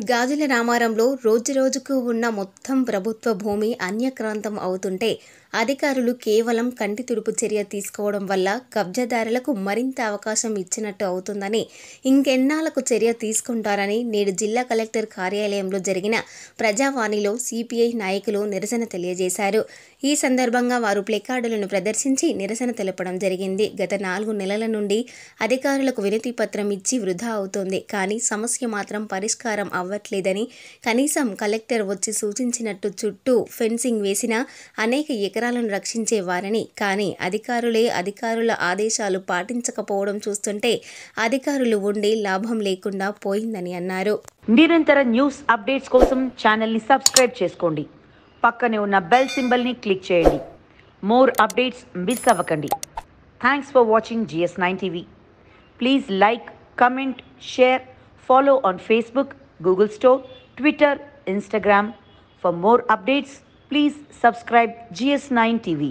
గాజుల రామారంలో రోజురోజుకు ఉన్న మొత్తం ప్రభుత్వ భూమి అన్యక్రాంతం అవుతుంటే అధికారులు కేవలం కంటి తుడుపు చర్య తీసుకోవడం వల్ల కబ్జాదారులకు మరింత అవకాశం ఇచ్చినట్టు అవుతుందని ఇంకెన్నాళ్లకు చర్య తీసుకుంటారని నేడు జిల్లా కలెక్టర్ కార్యాలయంలో జరిగిన ప్రజావాణిలో సిపిఐ నాయకులు నిరసన తెలియజేశారు ఈ సందర్భంగా వారు ప్లెకార్డులను ప్రదర్శించి నిరసన తెలపడం జరిగింది గత నాలుగు నెలల నుండి అధికారులకు వినతి పత్రం ఇచ్చి వృధా అవుతోంది కానీ సమస్య మాత్రం పరిష్కారం అవ్వట్లేదని కనీసం కలెక్టర్ వచ్చి సూచించినట్టు చుట్టూ ఫెన్సింగ్ వేసినా అనేక ఎకరాలను రక్షించే వారని కానీ అధికారులే అధికారుల ఆదేశాలు పాటించకపోవడం చూస్తుంటే అధికారులు ఉండి లాభం లేకుండా పోయిందని అన్నారు నిరంతర న్యూస్ అప్డేట్స్ కోసం ఛానల్ని సబ్స్క్రైబ్ చేసుకోండి పక్కనే ఉన్న బెల్ సింబల్ని క్లిక్ చేయండి మోర్ అప్డేట్స్ మిస్ అవ్వకండి thanks for watching GS nine TV please like comment share follow on Facebook Google store Twitter Instagram for more updates please subscribe GS nine TV